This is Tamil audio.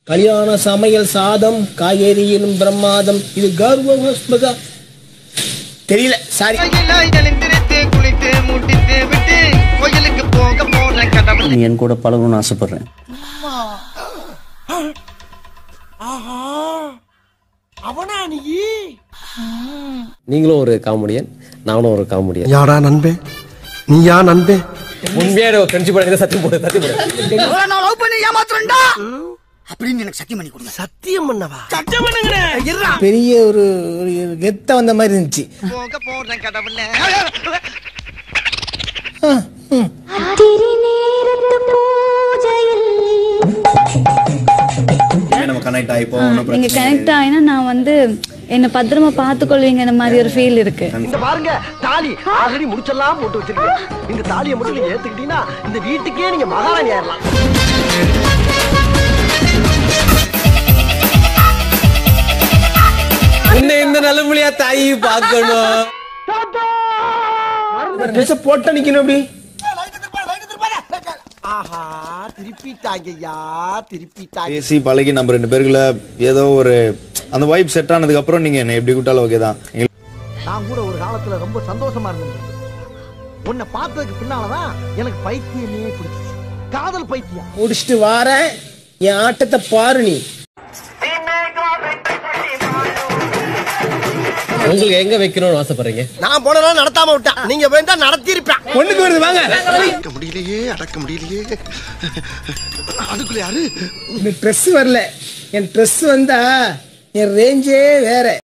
கல்யாண சமையல் சாதம் காய்கறியிலும் பிரமாதம் இது கர்வம் ஹஸ்பதா தெரியல சாரி எழுந்திருத்து குளித்து முட்டித்து விட்டு கோயிலுக்கு போக போன கடவுள் நீ என் கூட பழகணும்னு ஆசைப்படுறேன் நீங்களும் ஒரு காமெடியன் நானும் ஒரு காமெடியன் யாடா நண்பே நீயா நண்பே உண்மையான ஃப்ரெண்ட்ஷிப் பண்ணி சத்தியம் போடு சத்தியம் போடு நான் லவ் பண்ணி ஏமாத்துறேன்டா அப்படின்னு எனக்கு சத்தியம் பண்ணி கொடுங்க சத்தியம் பண்ணவா பெரிய ஒரு ஒரு கெத்த வந்த மாதிரி இருந்துச்சு போக போன கடவுள் நம்ம கனெக்ட் ஆயிப்போம் நீங்க கனெக்ட் ஆயினா நான் வந்து என்ன பத்திரமா பாத்துக்கொள்வீங்க இந்த மாதிரி ஒரு ஃபீல் இருக்கு இந்த பாருங்க தாலி ஆல்ரெடி முடிச்செல்லாம் போட்டு வச்சிருக்கேன் இந்த தாலியை மட்டும் நீங்க ஏத்துக்கிட்டீங்கன்னா இந்த வீட்டுக்கே நீங்க மகாராணி ஆயிரலாம் இந்த இந்த நிலைமையா தாயி பார்க்கணும் ட்ரெஸ் போட்ட நிக்கணும் அப்படி ஆஹா திருப்பிட்டாங்கய்யா திருப்பிட்டாங்க பேசி பழகி நம்ம ரெண்டு பேருக்குள்ள ஏதோ ஒரு அந்த வைப் செட் ஆனதுக்கு அப்புறம் நீங்க என்ன எப்படி கூட்டாலும் ஓகே தான் நான் கூட ஒரு காலத்துல ரொம்ப சந்தோஷமா இருந்தேன் உன்னை பார்த்ததுக்கு பின்னாலதான் எனக்கு பைத்தியமே பிடிச்சிச்சு காதல் பைத்தியம் முடிச்சுட்டு வாரேன் என் ஆட்டத்தை பாரு நீ உங்களுக்கு எங்க வைக்கணும்னு ஆசைப்படுறீங்க நான் போனா நடத்தாம விட்டேன் நீங்க வேண்டா நடத்திருப்பேன் ஒண்ணுக்கு வருது வாங்க அடக்க முடியலையே அடக்க முடியலையே அதுக்குள்ள யாரு இந்த ட்ரெஸ் வரல என் ட்ரெஸ் வந்தா என் ரேஞ்சே வேற